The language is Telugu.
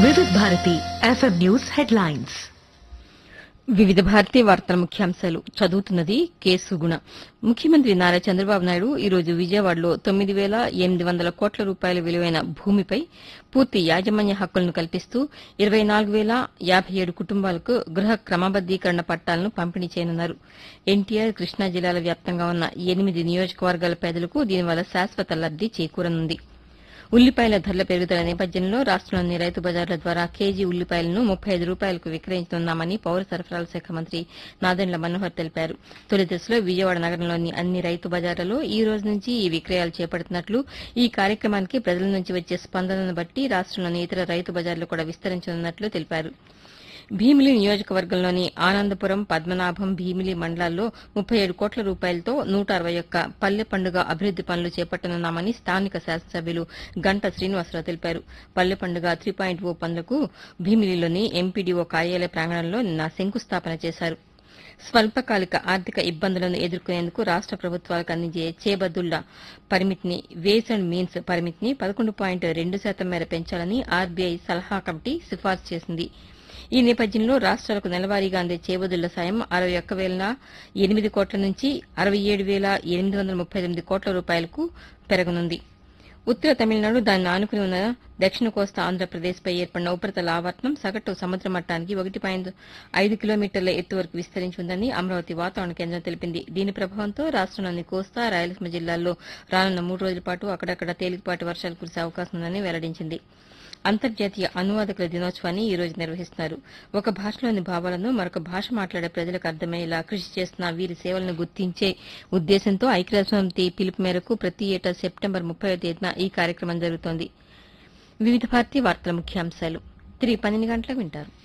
వివిధ భారతి ఎఫ్ఎం న్యూస్ హెడ్లైన్స్ వివిధ భారతీ వార్తల ముఖ్యాంశాలు చదువుతున్నది కె సుగుణ ముఖ్యమంత్రి నారా చంద్రబాబు నాయుడు ఈ రోజు విజయవాడలో తొమ్మిది వేల ఎనిమిది వందల కోట్ల రూపాయల విలువైన భూమిపై పూర్తి యాజమాన్య హక్కులను కల్పిస్తూ ఇరవై నాలుగు వేల యాభై ఏడు కుటుంబాలకు గృహ క్రమబద్దీకరణ పట్టాలను పంపిణీ చేయనున్నారు ఎన్టీఆర్ కృష్ణా జిల్లాల వ్యాప్తంగా ఉన్న ఎనిమిది నియోజకవర్గాల పేదలకు దీనివల్ల శాశ్వత లబ్ది చేకూరనుంది ఉల్లిపాయల ధరల పెరుగుదల నేపథ్యంలో రాష్టంలోని రైతు బజార్ల ద్వారా కేజీ ఉల్లిపాయలను ముప్పై ఐదు రూపాయలకు విక్రయిస్తున్నామని పౌర సరఫరాల శాఖ మంత్రి నాదెండ్ల మనోహర్ తెలిపారు తొలి దశలో విజయవాడ నగరంలోని అన్ని రైతు బజార్లలో ఈ రోజు నుంచి ఈ విక్రయాలు చేపడుతున్నట్లు ఈ కార్యక్రమానికి ప్రజల నుంచి వచ్చే స్పందనను బట్టి రాష్టంలోని ఇతర రైతు బజార్లు కూడా విస్తరించనున్నట్లు తెలిపారు భీమిలి నియోజకవర్గంలోని ఆనందపురం పద్మనాభం భీమిలి మండలాల్లో ముప్పై ఏడు కోట్ల రూపాయలతో నూట అరవై ఒక్క పల్లె పండుగ అభివృద్ది పనులు చేపట్టనున్నామని స్థానిక శాసనసభ్యులు గంట శ్రీనివాసరావు తెలిపారు పల్లె పండుగ త్రీ పాయింట్ ఓ పనులకు భీమిలిలోని ఎంపీడీఓ కార్యాలయ ప్రాంగణంలో నిన్న శంకుస్థాపన చేశారు స్వల్పకాలిక ఆర్థిక ఇబ్బందులను ఎదుర్కొనేందుకు రాష్ట ప్రభుత్వాలకు అందించే చేబద్దుళ్ల పరిమితిని వేస్ అండ్ మీన్స్ పరిమితిని పదకొండు పాయింట్ రెండు శాతం మేర పెంచాలని ఆర్బీఐ సలహా కమిటీ సిఫార్సు చేసింది ఈ నేపథ్యంలో రాష్ట్రాలకు నెలవారీగా అందే చేబదుళ్ల సాయం అరవై ఒక్క వేల ఎనిమిది కోట్ల నుంచి అరవై ఏడు వేల ఎనిమిది వందల ముప్పై ఎనిమిది కోట్ల రూపాయలకు పెరగనుంది ఉత్తర తమిళనాడు దాన్ని ఆనుకుని ఉన్న దక్షిణ కోస్తా ఆంధ్రప్రదేశ్పై ఏర్పడిన ఉపరితల ఆవర్తనం సగటు సముద్ర మట్టానికి ఒకటి పాయింట్ ఐదు కిలోమీటర్ల ఎత్తు వరకు విస్తరించి ఉందని అమరావతి వాతావరణ కేంద్రం తెలిపింది దీని ప్రభావంతో రాష్టంలోని కోస్తా రాయలసీమ జిల్లాల్లో రానున్న మూడు రోజుల పాటు అక్కడక్కడ తేలికపాటి వర్షాలు కురిసే అవకాశం ఉందని వెల్లడించింది అంతర్జాతీయ అనువాదకుల దినోత్సవాన్ని ఈ రోజు నిర్వహిస్తున్నారు ఒక భాషలోని భావాలను మరొక భాష మాట్లాడే ప్రజలకు అర్థమయ్యేలా కృషి చేస్తున్న వీరి సేవలను గుర్తించే ఉద్దేశంతో ఐక్యరాజ్యసమితి పిలుపు మేరకు ప్రతి ఏటా సెప్టెంబర్ ముప్పై తేదీన ఈ కార్యక్రమం జరుగుతోంది వివిధ భారతీయ వార్తల ముఖ్యాంశాలు తిరిగి పన్నెండు గంటలకు వింటారు